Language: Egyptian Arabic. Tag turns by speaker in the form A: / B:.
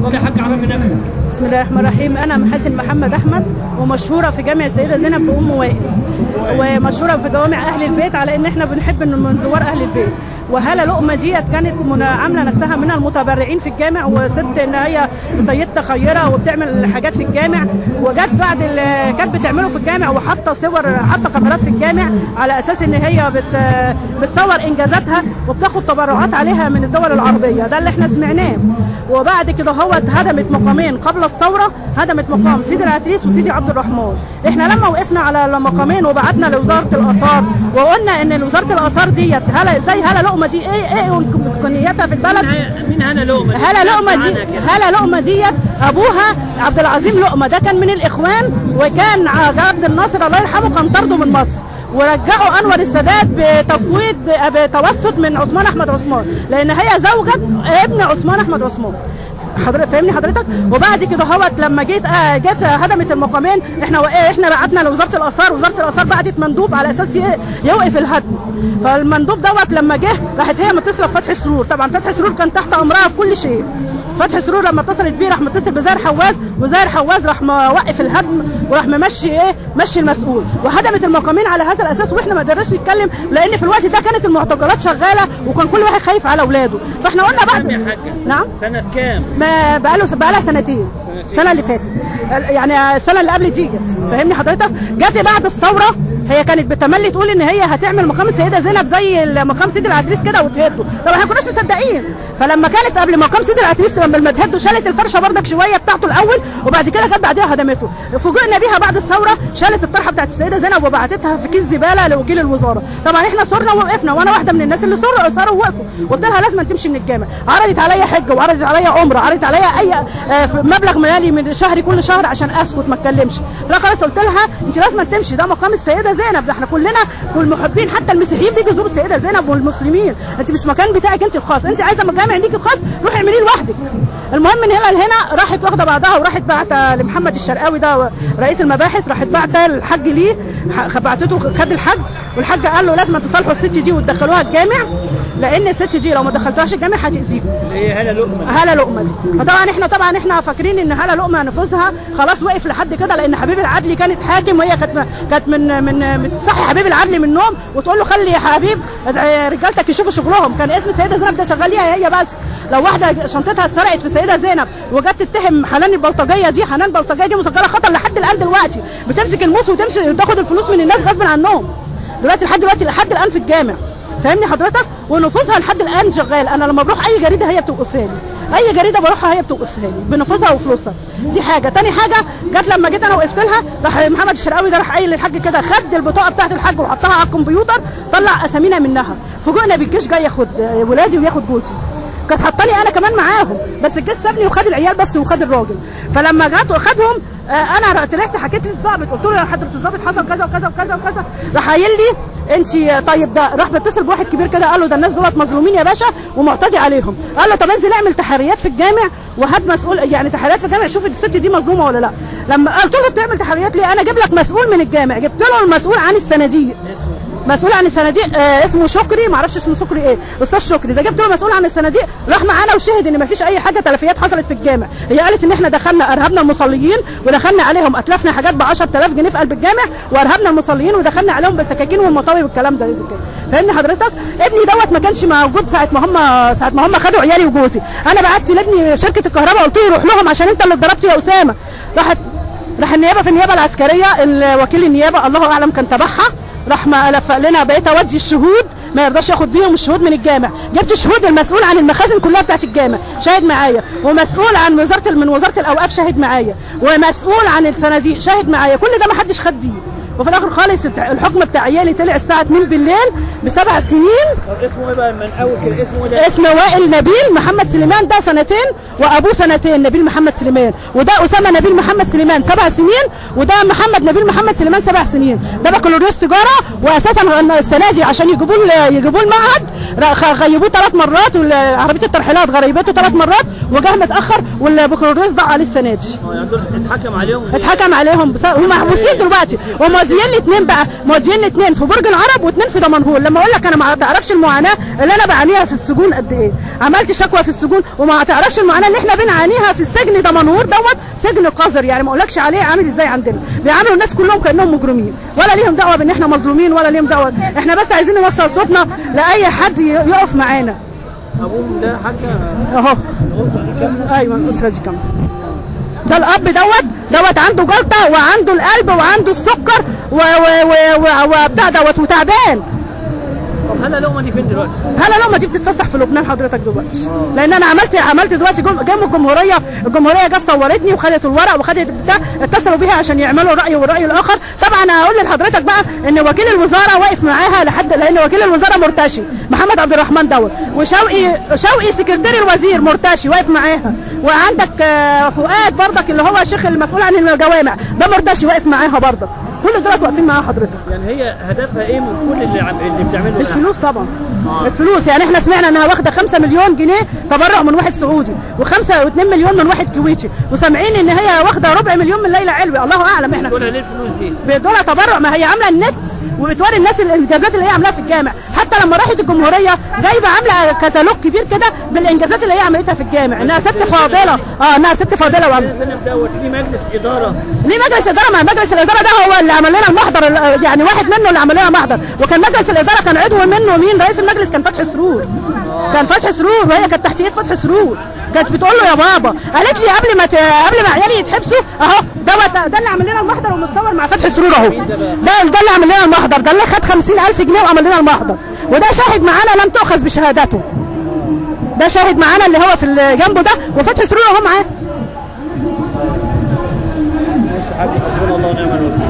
A: اتفضلي يا حاج عرفي نفسك
B: بسم الله الرحمن الرحيم انا محاسن محمد احمد ومشهوره في جامع السيده زينب بام وائل ومشهوره في جوامع اهل البيت على ان احنا بنحب ان من زوار اهل البيت وهلا لقمه ديت كانت من- عامله نفسها من المتبرعين في الجامع وست ان هي سيده خيره وبتعمل حاجات في الجامع وجت بعد اللي كانت بتعمله في الجامع وحاطه صور حاطه كاميرات في الجامع على اساس ان هي بت بتصور انجازاتها وبتاخد تبرعات عليها من الدول العربيه ده اللي احنا سمعناه وبعد كده هو هدمت مقامين قبل الثوره هدمت مقام سيدي العتريس وسيدي عبد الرحمن احنا لما وقفنا على المقامين وبعتنا لوزاره الاثار وقلنا ان وزاره الاثار ديت هلا ازاي هلا لقمه دي ايه ايه امكانياتها في البلد
A: مين هنا لقمه
B: هلا لقمه دي هلا لقمه ديت ابوها عبد العظيم لقمه ده كان من الاخوان وكان ع- عبد الناصر الله يرحمه كان طرده من مصر ورجعوا انور السادات بتفويض ب- بتوسط من عثمان احمد عثمان لان هي زوجة ابن عثمان احمد عثمان حضرتك فاهمني حضرتك وبعد كده هوت لما جيت آه جت هدمت المقامين احنا وإيه احنا بعتنا لوزاره الاثار وزاره الاثار بعتت مندوب على اساس ي- يوقف الهدم فالمندوب دوت لما جه راحت هي متصله بفتحي سرور طبعا فتحي سرور كان تحت امرها في كل شيء فتحي سرور لما اتصلت بيه راح متصل بزاهر حواز وزاهر حواز راح موقف الهدم وراح ممشي ايه مشي المسؤول وهدمت المقامين على هذا الاساس واحنا ما قدرناش نتكلم لان في الوقت ده كانت المعتقلات شغاله وكان كل واحد خايف على اولاده فاحنا قلنا
A: كام
B: بعد
A: يا حاجه
B: نعم
A: سنه كام
B: ما بقاله بقالها سنتين السنه اللي فاتت يعني السنه اللي قبل دي جت فاهمني حضرتك جت بعد الثوره هي كانت بتملي تقول ان هي هتعمل مقام السيده زينب زي مقام سيدي العتريس كده وتهده طبعا احنا ما كناش مصدقين فلما كانت قبل مقام سيدي العتريس لما لما تهده شالت الفرشه بردك شويه بتاعته الاول وبعد كده جت بعدها هدمته فوجئنا بيها بعد الثوره شالت الطرحه بتاعت السيده زينب وبعتتها في كيس زباله لوكيل الوزاره طبعا احنا صرنا ووقفنا وانا واحده من الناس اللي صروا صاروا ووقفوا قلت لها لازم تمشي من الجامع عرضت عليا حجه وعرضت عليا عمره عرضت عليا اي آه، مبلغ مالي من شهري كل شهر عشان اسكت ما اتكلمش لا خلاص قلت لها انت لازم تمشي ده مقام السيده زينب ده احنا كلنا كل محبين حتى المسيحيين بيجوا يزوروا السيده زينب والمسلمين انت مش مكان بتاعك انت الخاص انت عايزه مجامع ليكي الخاص روحي اعمليه لوحدك المهم من هنا لهنا راحت واخده بعضها وراحت بعت لمحمد الشرقاوي ده رئيس المباحث راحت بعت الحاج ليه ح- بعتته خد الحج والحاج قال له لازم تصالحوا الست دي وتدخلوها الجامع لان الست دي لو ما دخلتوهاش الجامع هتاذيكم
A: هي هلا لقمه
B: هلا لقمه دي فطبعا احنا طبعا احنا فاكرين ان هلا لقمه نفوذها خلاص وقف لحد كده لان حبيب العدلي كانت حاكم وهي كانت كانت من من بتصحي حبيب العدلي من النوم وتقول له خلي يا حبيب رجالتك يشوفوا شغلهم كان اسم السيده زينب ده شغال ليها هي بس لو واحده شنطتها اتسرقت في السيده زينب وجت تتهم حنان البلطجيه دي حنان البلطجيه دي مسجله خطر لحد الان دلوقتي بتمسك الموس وتمشي تاخد الفلوس من الناس غصب عنهم دلوقتي لحد دلوقتي لحد الان في الجامع فاهمني حضرتك ونفوذها لحد الان شغال انا لما بروح اي جريده هي بتوقفها لي اي جريده بروحها هي بتوقفها لي بنفوذها وفلوسها دي حاجه تاني حاجه جت لما جيت انا وقفت لها راح محمد الشرقاوي ده راح قايل للحاج كده خد البطاقه بتاعت الحاج وحطها على الكمبيوتر طلع اسامينا منها فوجئنا بالجيش جاي ياخد ولادي وياخد جوزي كانت حطاني انا كمان معاهم بس الجيش سابني وخد العيال بس وخد الراجل فلما جت وخدهم آه، انا طلعت حكيت للظابط قلت له يا حضره الظابط حصل كذا وكذا وكذا وكذا راح قايل لي انت طيب ده راح متصل بواحد كبير كده قال له ده الناس دولت مظلومين يا باشا ومعتدي عليهم قال له طب انزل اعمل تحريات في الجامع وهات مسؤول يعني تحريات في الجامع شوف الست دي مظلومه ولا لا لما قلت له بتعمل تحريات ليه انا اجيب لك مسؤول من الجامع جبت له المسؤول عن الصناديق مسؤول عن الصناديق آه اسمه شكري ما اعرفش اسمه شكري ايه استاذ شكري ده جبت له مسؤول عن الصناديق راح معانا وشهد ان ما فيش اي حاجه تلفيات حصلت في الجامع هي قالت ان احنا دخلنا ارهبنا المصليين ودخلنا عليهم اتلفنا حاجات ب 10000 جنيه في قلب الجامع وارهبنا المصليين ودخلنا عليهم بالسكاكين والمطاوي والكلام ده زي كده فاهمني حضرتك ابني دوت ما كانش موجود ساعه ما هم ساعه ما هم خدوا عيالي وجوزي انا بعت لابني شركه الكهرباء قلت له روح لهم عشان انت اللي اتضربت يا اسامه راحت راح النيابه في النيابه العسكريه وكيل النيابه الله اعلم كان تبعها راح ما لفق لنا بقيت اودي الشهود ما يرضاش ياخد بيهم الشهود من الجامع جبت شهود المسؤول عن المخازن كلها بتاعت الجامع شاهد معايا ومسؤول عن وزاره من وزاره الاوقاف شاهد معايا ومسؤول عن الصناديق شاهد معايا كل ده ما حدش خد بيه وفي الاخر خالص الحكم بتاع عيالي طلع الساعه 2 بالليل بسبع سنين
A: طب اسمه ايه بقى من اول كده اسمه ايه ده؟
B: اسمه وائل نبيل محمد سليمان ده سنتين وابوه سنتين نبيل محمد سليمان وده اسامه نبيل محمد سليمان سبع سنين وده محمد نبيل محمد سليمان سبع سنين ده بكالوريوس تجاره واساسا السنه دي عشان يجيبوه يجيبوه المعهد را- خ- غيبوه ثلاث مرات وعربيه الترحيلات غيبته ثلاث مرات وجه متاخر والبكالوريوس ضاع عليه السنه دي
A: اه يعني دول اتحكم عليهم
B: اتحكم عليهم بس هم محبوسين دلوقتي وموزيين لي اثنين بقى موزيين لي اثنين في برج العرب واثنين في دمنهور لما اقول لك انا ما تعرفش المعاناه اللي انا بعانيها في السجون قد ايه عملت شكوى في السجون وما تعرفش المعاناه اللي احنا بنعانيها في السجن دمنهور دوت سجن قذر يعني ما اقولكش عليه عامل ازاي عندنا بيعاملوا الناس كلهم كانهم مجرمين ولا ليهم دعوه بان احنا مظلومين ولا ليهم دعوه احنا بس عايزين نوصل صوتنا لاي حد ي- يقف معانا
A: ابوهم ده حاجه
B: اهو ايوه الاسره دي كمان ده الاب دوت دوت عنده جلطه وعنده القلب وعنده السكر و- و- و- و- وبتاع دوت وتعبان
A: طب هلا لقمه دي فين دلوقتي؟
B: هلا لما دي بتتفسح في لبنان حضرتك دلوقتي لان انا عملت عملت دلوقتي جم جم الجمهوريه الجمهوريه جت صورتني وخدت الورق وخدت بتاع اتصلوا بيها عشان يعملوا راي والراي الاخر طبعا هقول لحضرتك بقى ان وكيل الوزاره واقف معاها لحد لان وكيل الوزاره مرتشي محمد عبد الرحمن دوت وشوقي شوقي سكرتير الوزير مرتشي واقف معاها وعندك آه، فؤاد برضك اللي هو الشيخ المسؤول عن الجوامع ده مرتشي واقف معاها برضك كل دول واقفين معاها حضرتك
A: يعني هي هدفها ايه من كل اللي عم اللي بتعمله ده؟
B: الفلوس طبعا الفلوس يعني احنا سمعنا انها واخده 5 مليون جنيه تبرع من واحد سعودي و5 و2 مليون من واحد كويتي وسامعين ان هي واخده ربع مليون من ليلى علوي الله اعلم احنا
A: دول ليه الفلوس دي؟
B: بيدولها تبرع ما هي عامله النت وبتوري الناس الانجازات اللي هي عاملاها في الجامع حتى لما راحت الجمهوريه جايبه عامله كتالوج كبير كده بالانجازات اللي هي عملتها في الجامع انها ست فاضله اه انها ست فاضله وعم...
A: الزنب دوت ليه مجلس اداره
B: ليه مجلس اداره ما مجلس الاداره ده هو اللي عمل لنا المحضر ال- يعني واحد منه اللي عمل لنا المحضر وكان مجلس الاداره كان عضو منه مين رئيس المجلس كان فتحي سرور كان فتحي سرور وهي كانت تحت ايد فتحي سرور كانت بتقول له يا بابا قالت لي قبل ما ت... قبل ما عيالي يتحبسوا اهو دوت ده اللي عمل لنا المحضر ومتصور مع فتحي سرور اهو ده ده اللي عمل لنا المحضر ده اللي خد 50000 جنيه وعمل لنا المحضر وده شاهد معانا لم تؤخذ بشهادته ده شاهد معانا اللي هو في اللي جنبه ده وفتحي سرور اهو معاه
A: حسبنا الله ونعم الوكيل